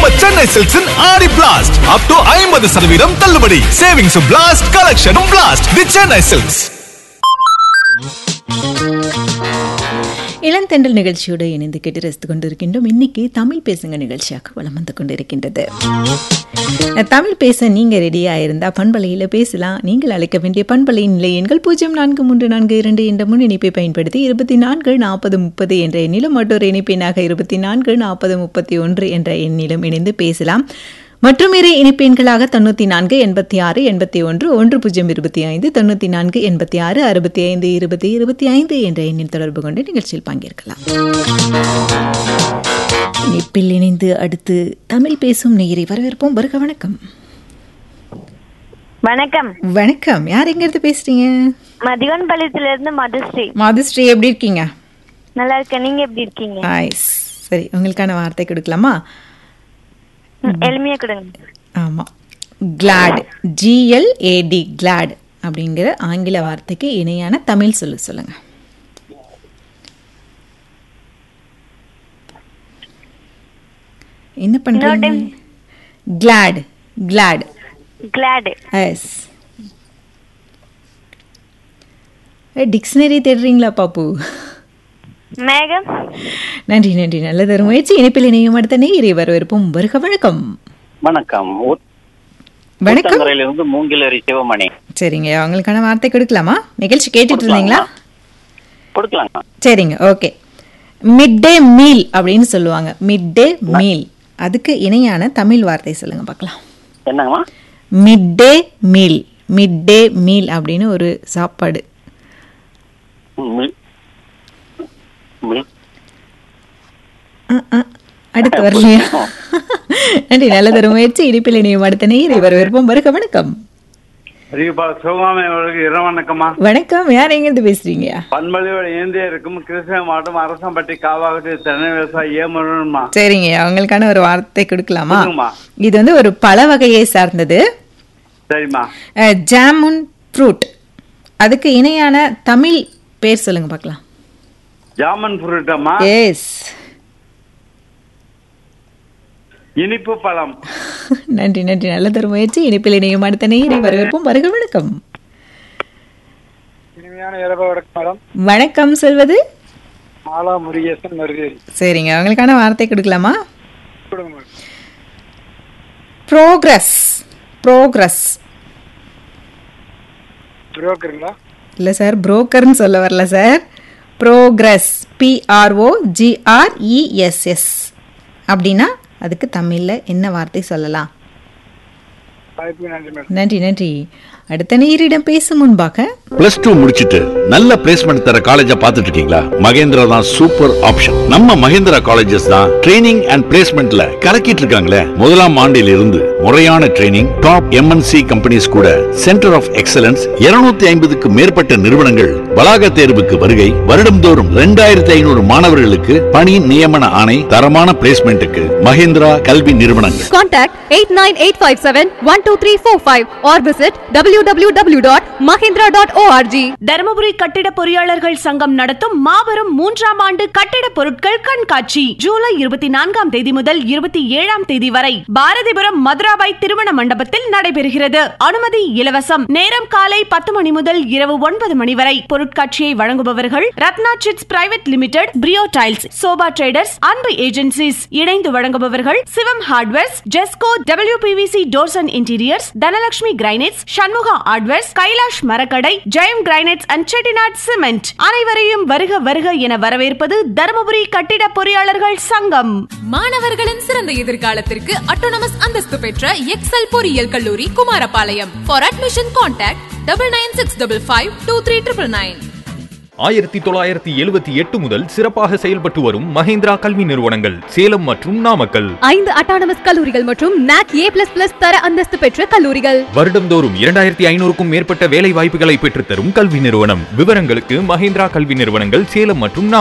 நம்ம சென்னை சில்க்ஸின் ஆடி blast up to ஐம்பது சதவீதம் தள்ளுபடி சேவிங்ஸும் பிளாஸ்ட் கலெக்ஷனும் பிளாஸ்ட் தி சென்னை சில்க்ஸ் இளந்தெண்டல் நிகழ்ச்சியோடு இணைந்து கேட்டு ரசித்துக் கொண்டிருக்கின்றோம் இன்னைக்கு தமிழ் பேசுங்க நிகழ்ச்சியாக வலம் வந்து கொண்டிருக்கின்றது தமிழ் பேச நீங்க ரெடியா இருந்தா பண்பலையில பேசலாம் நீங்கள் அழைக்க வேண்டிய பண்பலையின் நிலை எண்கள் பூஜ்ஜியம் நான்கு மூன்று நான்கு இரண்டு என்ற முன் இணைப்பை பயன்படுத்தி இருபத்தி நான்கு நாற்பது முப்பது என்ற எண்ணிலும் மற்றொரு இணைப்பினாக இருபத்தி நான்கு நாற்பது முப்பத்தி ஒன்று என்ற எண்ணிலும் இணைந்து பேசலாம் மற்றும் இரு இணைப்பெண்களாக தொண்ணூற்றி நான்கு எண்பத்தி ஆறு எண்பத்தி ஒன்று ஒன்று பூஜ்ஜியம் இருபத்தி ஐந்து தொண்ணூற்றி நான்கு எண்பத்தி ஆறு அறுபத்தி ஐந்து இருபத்தி இருபத்தி ஐந்து என்ற எண்ணில் தொடர்பு கொண்டு நிகழ்ச்சியில் பங்கேற்கலாம் இணைப்பில் இணைந்து அடுத்து தமிழ் பேசும் நேயரை வரவேற்போம் வருக வணக்கம் வணக்கம் வணக்கம் யார் எங்கிருந்து பேசுறீங்க மதிவன் பாளையத்துல இருந்து மதுஸ்ரீ மாதுஸ்ரீ எப்படி இருக்கீங்க நல்லா இருக்கேன் நீங்க எப்படி இருக்கீங்க நைஸ் சரி உங்களுக்கான வார்த்தை கொடுக்கலாமா ம், எளிமையா கொடுங்க ஆமாம் கிளாட் ஜிஎல்ஏடி கிளாட் அப்படிங்கிற ஆங்கில வார்த்தைக்கு இணையான தமிழ் சொல்லு சொல்லுங்க என்ன பண்றீங்க cloud cloud cloud yes dictionary தேடுறீங்களா பாப்பு மேகம் நன்றி நன்றி நல்லதொரு முயற்சி இணைப்பில் இணையும் அடுத்த நேயரை வரவேற்போம் வருக வணக்கம் வணக்கம் வணக்கம் இருந்து மூங்கிலரி சிவமணி சரிங்க அவங்களுக்கான வார்த்தை கொடுக்கலாமா நிகழ்ச்சி கேட்டுட்டு இருந்தீங்களா கொடுக்கலாங்க சரிங்க ஓகே மிட் டே மீல் அப்படின்னு சொல்லுவாங்க மிட் டே மீல் அதுக்கு இணையான தமிழ் வார்த்தை சொல்லுங்க பார்க்கலாம் என்னங்கம்மா midday meal midday meal அப்படின்னு ஒரு சாப்பாடு மி- மி- அ, அ, அடுத்து வரலையா நன்றி நல்லதொரு முயற்சி இடிப்பில் இணையும் அடுத்த நேயரை வரவேற்போம் வருக வணக்கம் அதிகபால சிவகாமி அவர்களுக்கு இரவு வணக்கம்மா வணக்கம் யார் எங்கிருந்து பேசுறீங்க பண்பலையோட இந்திய இருக்கும் கிருஷ்ணகிரி மாவட்டம் அரசம்பட்டி காவாகட்டி தென்னை விவசாயி ஏமருமா சரிங்க அவங்களுக்கான ஒரு வார்த்தை கொடுக்கலாமா கொடுங்கம்மா. இது வந்து ஒரு பழ வகையை சார்ந்தது சரிம்மா ஜாமுன் ஃப்ரூட் அதுக்கு இணையான தமிழ் பேர் சொல்லுங்க பார்க்கலாம் ஜாமன் புருட்டம்மா எஸ் இனிப்பு பழம் நன்றி நன்றி நல்லதொரு முயற்சி இனிப்பில் இணையும் அடுத்த நேயரை வரவேற்போம் வருக வணக்கம் இனிமையான இரவு வணக்கம் மேடம் வணக்கம் சொல்வது மாலா முருகேசன் மருகேரி சரிங்க அவங்களுக்கான வார்த்தை கொடுக்கலாமா கொடுங்க ப்ரோக்ரஸ் ப்ரோக்ரஸ் புரோக்கருங்களா இல்லை சார் புரோக்கர்னு சொல்ல வரல சார் ப்ரோக்ரஸ் பிஆர்ஓ ஜிஆர்இஎஸ்எஸ் அப்படின்னா அதுக்கு தமிழில் என்ன வார்த்தை சொல்லலாம் வாய்ப்பு நன்றி மேடம் நன்றி நன்றி அடுத்த நேயரிடம் பேசும் முன்பாக பிளஸ் டூ முடிச்சிட்டு நல்ல பிளேஸ்மெண்ட் தர காலேஜ பாத்துட்டு இருக்கீங்களா மகேந்திரா தான் சூப்பர் ஆப்ஷன் நம்ம மகேந்திரா காலேஜஸ் தான் ட்ரைனிங் அண்ட் பிளேஸ்மெண்ட்ல கலக்கிட்டு இருக்காங்களே முதலாம் ஆண்டில் இருந்து முறையான ட்ரைனிங் டாப் எம்என்சி கம்பெனிஸ் கூட சென்டர் ஆஃப் எக்ஸலன்ஸ் 250 ஐம்பதுக்கு மேற்பட்ட நிறுவனங்கள் வளாக தேர்வுக்கு வருகை வருடம்தோறும் ரெண்டாயிரத்தி ஐநூறு மாணவர்களுக்கு பணி நியமன ஆணை தரமான பிளேஸ்மெண்ட்டுக்கு மகேந்திரா கல்வி நிறுவனங்கள் Contact 89857-12345 or visit www.mahindra.org. Dharmapuri கட்டிட பொறியாளர்கள் சங்கம் நடத்தும் மாபெரும் மூன்றாம் ஆண்டு கட்டிட பொருட்கள் கண்காட்சி ஜூலை இருபத்தி நான்காம் தேதி முதல் இருபத்தி ஏழாம் தேதி வரை பாரதிபுரம் மதுராபாய் திருமண மண்டபத்தில் நடைபெறுகிறது அனுமதி இலவசம் நேரம் காலை பத்து மணி முதல் இரவு ஒன்பது மணி வரை பொருட்காட்சியை வழங்குபவர்கள் ரத்னா சிட்ஸ் பிரைவேட் லிமிடெட் பிரியோ tiles Shoba traders Anbu agencies இணைந்து வழங்குபவர்கள் சிவம் ஹார்ட்வேர்ஸ் ஜெஸ்கோ WPVC doors and interiors Dhanalakshmi granites Shanmuga hardwares Kailash மரக்கடை Jayam granites and Chettinad cement அனைவரையும் வருக வருக என வரவேற்பது தருமபுரி கட்டிட பொறியாளர்கள் சங்கம் மாணவர்களின் சிறந்த எதிர்காலத்திற்கு அட்டோனமஸ் அந்தஸ்து பெற்ற எக்ஸல் பொறியியல் கல்லூரி Kumarapalayam for admission contact double nine six double five two three triple nine ஆயிரத்தி தொள்ளாயிரத்தி எழுபத்தி எட்டு முதல் சிறப்பாக செயல்பட்டு வரும் மஹேந்திரா கல்வி நிறுவனங்கள் சேலம் மற்றும் நாமக்கல் ஐந்து அட்டானமஸ் கல்லூரிகள் மற்றும் நாக் ஏ பிளஸ் பிளஸ் தர அந்தஸ்து பெற்ற கல்லூரிகள் வருடம்தோறும் இரண்டாயிரத்தி ஐநூறுக்கும் மேற்பட்ட வேலை வாய்ப்புகளை பெற்றுத்தரும் கல்வி நிறுவனம் விவரங்களுக்கு மஹேந்திரா கல்வி நிறுவனங்கள் சேலம் மற்றும் நாமக்கல்